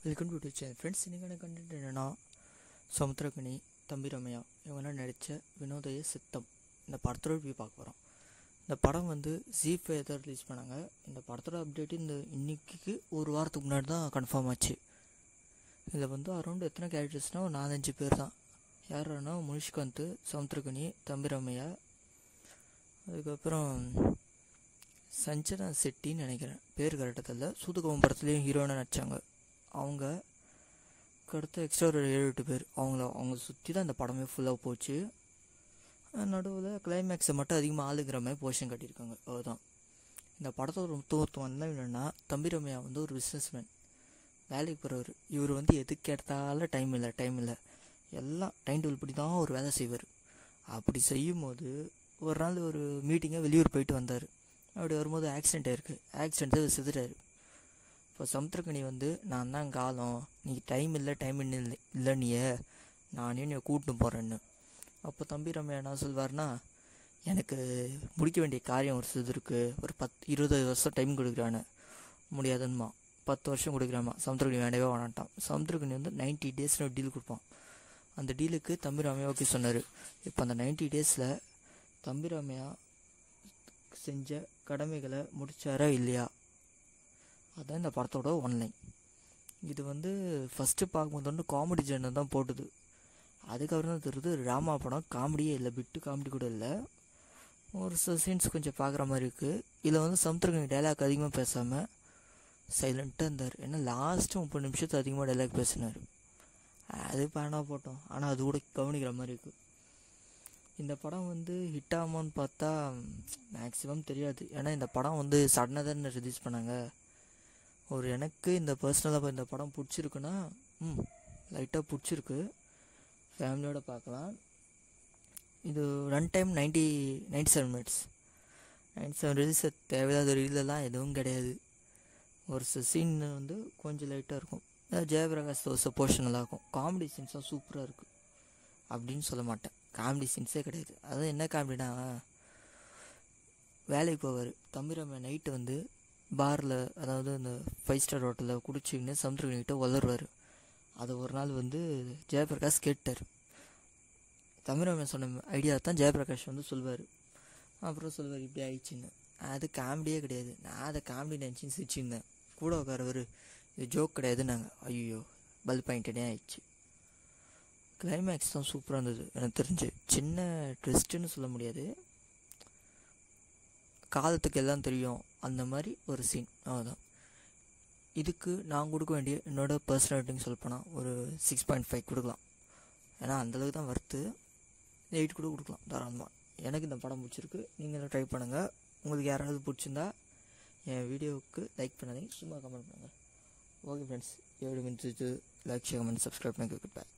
welcome to channel friends இன்றைக்கான content என்னென்னா சமுத்திரகனி தம்பி ரம்யா இவங்கெல்லாம் நடித்த வினோதய சித்தம் இந்த படத்தோட ரிவ்யூ பார்க்க போகிறோம் இந்த படம் வந்து ஜி ஃபைவ் தான் ரிலீஸ் பண்ணாங்க இந்த படத்தோட அப்டேட் இந்த இன்னைக்கு ஒரு வாரத்துக்கு முன்னாடி தான் கன்ஃபார்ம் ஆச்சு இதில் வந்து அரௌண்ட் எத்தனை கேரக்டர்ஸ்னால் ஒரு நாலஞ்சு பேர் தான் யாருன்னா முனிஷ்காந்த் சமுத்திரகனி தம்பி ரம்யா அதுக்கப்புறம் சஞ்சனா செட்டின்னு நினைக்கிறேன் பேர் கரெக்டாக தெரியல சூதுகவம் படத்துலேயும் ஹீரோயினாக நடித்தாங்க அவங்க அடுத்து எக்ஸ்ட்ரா ஒரு ஏழு எட்டு பேர் அவங்கள அவங்க சுற்றி தான் இந்த படமே ஃபுல்லாக போச்சு நடுவில் கிளைமேக்ஸை மட்டும் அதிகமாக ஆளுங்கிற மாதிரி போர்ஷன் கட்டியிருக்காங்க அதுதான் இந்த படத்தோட முத்துவத்துவம் என்ன இல்லைன்னா தம்பி ரம்யா வந்து ஒரு பிஸ்னஸ்மேன் வேலைக்கு போகிறவர் இவர் வந்து எதுக்கு எடுத்தாலும் டைம் இல்லை டைம் இல்லை எல்லாம் டைம் டேபிள் படி தான் ஒரு வேலை செய்வார் அப்படி செய்யும் போது ஒரு நாள் ஒரு மீட்டிங்கை வெளியூர் போயிட்டு வந்தார் அப்படி வரும்போது ஆக்சிடென்ட் ஆயிருக்கு ஆக்சிடென்ட்டு செதுறாரு இப்போ சமுத்திரக்கனி வந்து நான் தான் காலம் நீ டைம் இல்லை டைம் இல்லை இல்லை நீயே நானே நீ கூட்டின்னு போகிறேன்னு அப்போ தம்பி ரம்யா என்ன சொல்வார்னா எனக்கு முடிக்க வேண்டிய காரியம் ஒரு இது இருக்குது ஒரு பத்து இருபது வருஷம் டைம் கொடுக்குறான்னு முடியாதுன்னுமா பத்து வருஷம் கொடுக்குறாமா சமுத்திரக்கனி வேண்டவே வேணான்ட்டான் சமுத்திரக்கனி வந்து நைன்ட்டி டேஸ்னு ஒரு டீல் கொடுப்பான் அந்த டீலுக்கு தம்பி ராமையா ஓகே சொன்னார் இப்போ அந்த நைன்ட்டி டேஸில் தம்பி ராமையா செஞ்ச கடமைகளை முடிச்சாரா இல்லையா அதுதான் இந்த படத்தோட ஒன்லைன் இது வந்து ஃபஸ்ட்டு பார்க்கும்போது வந்து காமெடி ஜென்னர் தான் போட்டுது அதுக்கப்புறம் தான் தெரியுது ராமா படம் காமெடியே இல்லை பிட்டு காமெடி கூட இல்லை ஒரு சில சீன்ஸ் கொஞ்சம் பார்க்குற மாதிரி இருக்குது இதில் வந்து சமுத்திரகனி டைலாக் அதிகமாக பேசாமல் சைலண்ட்டாக இருந்தார் ஏன்னா லாஸ்ட்டு முப்பது நிமிஷத்துக்கு அதிகமாக டைலாக் பேசினார் அது பேனா போட்டோம் ஆனால் அது கூட கவனிக்கிற மாதிரி இருக்குது இந்த படம் வந்து ஹிட் ஆகுமான்னு பார்த்தா மேக்ஸிமம் தெரியாது ஏன்னா இந்த படம் வந்து சடனாக தானே ரிலீஸ் பண்ணாங்க ஒரு எனக்கு இந்த பர்சனலாக இந்த படம் பிடிச்சிருக்குன்னா ம் லைட்டாக பிடிச்சிருக்கு ஃபேமிலியோடு பார்க்கலாம் இது run time ninety ninety seven minutes ninety seven release தேவையில்லாத ரீலெல்லாம் எதுவும் கிடையாது ஒரு சில சீன் வந்து கொஞ்சம் லைட்டாக இருக்கும் ஜெயபிரகாஷ் தோசை போர்ஷன் நல்லாயிருக்கும் காமெடி சீன்ஸ்லாம் சூப்பராக இருக்குது அப்படின்னு சொல்ல மாட்டேன் காமெடி சீன்ஸே கிடையாது அதான் என்ன காமெடினா வேலைக்கு போவார் தம்பிராம நைட்டு வந்து பாரில் அதாவது அந்த ஃபைவ் ஸ்டார் ஹோட்டலில் குடிச்சிக்கின்னு சமுத்திரகிட்ட வளருவார் அதை ஒரு நாள் வந்து ஜெயபிரகாஷ் கேட்டார் தமிழ் சொன்ன ஐடியா தான் ஜெயபிரகாஷ் வந்து சொல்வார் அப்புறம் சொல்வார் இப்படி ஆயிடுச்சுன்னு அது காமெடியே கிடையாது நான் அதை காமெடி நினச்சின்னு சிரிச்சிருந்தேன் கூட உட்காரவர் இது ஜோக் கிடையாது நாங்கள் ஐயோ பல் பாயிண்டனே ஆயிடுச்சு கிளைமேக்ஸ் தான் சூப்பராக இருந்தது எனக்கு தெரிஞ்சு சின்ன ட்விஸ்ட்டுன்னு சொல்ல முடியாது காலத்துக்கு எல்லாம் தெரியும் அந்த மாதிரி ஒரு சீன் அவ்வளோதான் இதுக்கு நான் கொடுக்க வேண்டிய என்னோட பர்சனல் ரேட்டிங் சொல்லப்போனால் ஒரு சிக்ஸ் பாயிண்ட் ஃபைவ் கொடுக்கலாம் ஏன்னா அந்தளவுக்கு தான் வர்த்து எயிட் கூட கொடுக்கலாம் தாராளமாக எனக்கு இந்த படம் பிடிச்சிருக்கு நீங்களும் ட்ரை பண்ணுங்கள் உங்களுக்கு யாராவது பிடிச்சிருந்தா என் வீடியோவுக்கு லைக் பண்ணாதீங்க சும்மா கமெண்ட் பண்ணுங்கள் ஓகே ஃப்ரெண்ட்ஸ் ஏழு minutes like share comment subscribe பண்ணி குட் பை